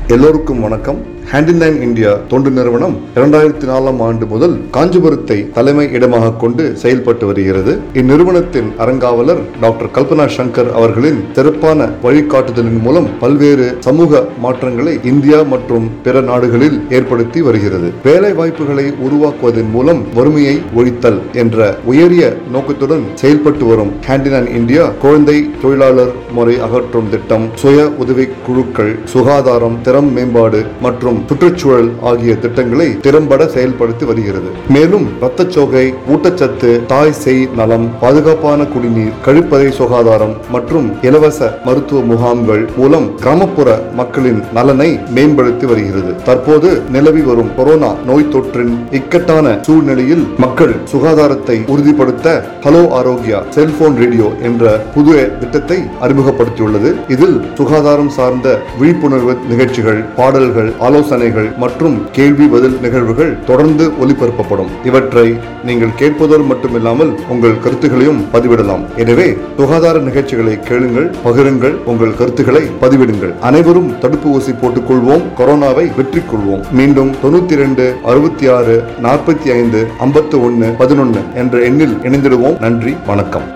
எல்லோருக்கும் வணக்கம் hand in line India தொண்டு நிறுவனம் இரண்டாயிரத்தி நாலாம் ஆண்டு முதல் காஞ்சிபுரத்தை தலைமை இடமாக கொண்டு செயல்பட்டு வருகிறது இந்நிறுவனத்தின் அறங்காவலர் டாக்டர் கல்பனா சங்கர் அவர்களின் சிறப்பான வழிகாட்டுதலின் மூலம் பல்வேறு சமூக மாற்றங்களை இந்தியா மற்றும் பிற நாடுகளில் ஏற்படுத்தி வருகிறது வேலை வாய்ப்புகளை உருவாக்குவதன் மூலம் வறுமையை ஒழித்தல் என்ற உயரிய நோக்கத்துடன் செயல்பட்டு வரும் ஹேண்ட் இன் இந்தியா குழந்தை தொழிலாளர் முறை அகற்றும் திட்டம் சுய உதவி குழுக்கள் சுகாதாரம் திறம் மேம்பாடு மற்றும் சுற்றுச்சூழல் ஆகிய திட்டங்களை திறம்பட செயல்படுத்தி வருகிறது மேலும் இரத்தச்சோகை ஊட்டச்சத்து தாய் செய் நலம் பாதுகாப்பான குடிநீர் கழிப்பறை சுகாதாரம் மற்றும் இலவச மருத்துவ முகாம்கள் மூலம் கிராமப்புற மக்களின் நலனை மேம்படுத்தி வருகிறது தற்போது நிலவி வரும் கொரோனா நோய் தொற்றின் இக்கட்டான சூழ்நிலையில் மக்கள் சுகாதாரத்தை உறுதிப்படுத்த ஹலோ ஆரோக்கியா செல்போன் ரேடியோ என்ற புதிய திட்டத்தை அறிமுகப்படுத்தியுள்ளது இதில் சுகாதாரம் சார்ந்த விழிப்புணர்வு நிகழ்ச்சிகள் பாடல்கள் ஆலோசனைகள் மற்றும் கேள்வி பதில் நிகழ்வுகள் தொடர்ந்து ஒலிபரப்பப்படும் இவற்றை நீங்கள் கேட்பதோடு மட்டுமில்லாமல் உங்கள் கருத்துகளையும் பதிவிடலாம் எனவே சுகாதார நிகழ்ச்சிகளை கேளுங்கள் பகிருங்கள் உங்கள் கருத்துக்களை பதிவிடுங்கள் அனைவரும் தடுப்பு ஊசி போட்டுக் கொள்வோம் கொரோனாவை வெற்றி கொள்வோம் மீண்டும் தொண்ணூத்தி இரண்டு அறுபத்தி ஆறு நாற்பத்தி ஐந்து ஐம்பத்தி ஒன்னு பதினொன்னு என்ற எண்ணில் இணைந்திடுவோம் நன்றி வணக்கம்